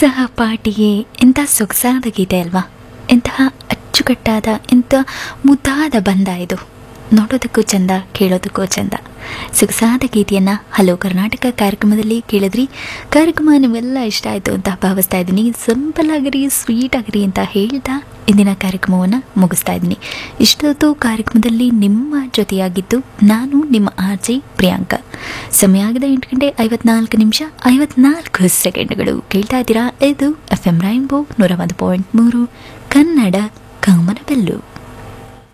ಸಹಪಾಠಿಯೇ ಎಂಥ ಸೊಗಸಾದ ಗೀತೆ ಅಲ್ವಾ ಎಂತಹ ಅಚ್ಚುಕಟ್ಟಾದ ಎಂಥ ಮುದ್ದಾದ ಬಂಧ ಇದು ನೋಡೋದಕ್ಕೂ ಚಂದ ಕೇಳೋದಕ್ಕೂ ಚಂದ ಸೊಗಸಾದ ಗೀತೆಯನ್ನು ಹಲೋ ಕರ್ನಾಟಕ ಕಾರ್ಯಕ್ರಮದಲ್ಲಿ ಕೇಳಿದ್ರಿ ಕಾರ್ಯಕ್ರಮ ನಿಮ್ಮೆಲ್ಲ ಇಷ್ಟ ಆಯಿತು ಅಂತ ಭಾವಿಸ್ತಾ ಇದ್ದೀನಿ ಸಿಂಪಲ್ ಆಗಿರಿ ಸ್ವೀಟ್ ಆಗಿರಿ ಅಂತ ಹೇಳ್ತಾ ಇಂದಿನ ಕಾರ್ಯಕ್ರಮವನ್ನು ಮುಗಿಸ್ತಾ ಇದ್ದೀನಿ ಇಷ್ಟೊತ್ತು ಕಾರ್ಯಕ್ರಮದಲ್ಲಿ ನಿಮ್ಮ ಜೊತೆಯಾಗಿದ್ದು ನಾನು ನಿಮ್ಮ ಆರ್ ಜೆ ಪ್ರಿಯಾಂಕ ಸಮಯ ಆಗಿದೆ ಎಂಟು ಗಂಟೆ ಐವತ್ನಾಲ್ಕು ನಿಮಿಷ ಐವತ್ನಾಲ್ಕು ಸೆಕೆಂಡ್ಗಳು ಕೇಳ್ತಾ ಇದ್ದೀರಾ ಇದು ಎಫ್ ಎಂ ರೈನ್ಬೋ ನೂರ ಒಂದು ಪಾಯಿಂಟ್ ಮೂರು ಕನ್ನಡ ಕಾಮನಬೆಲ್ಲು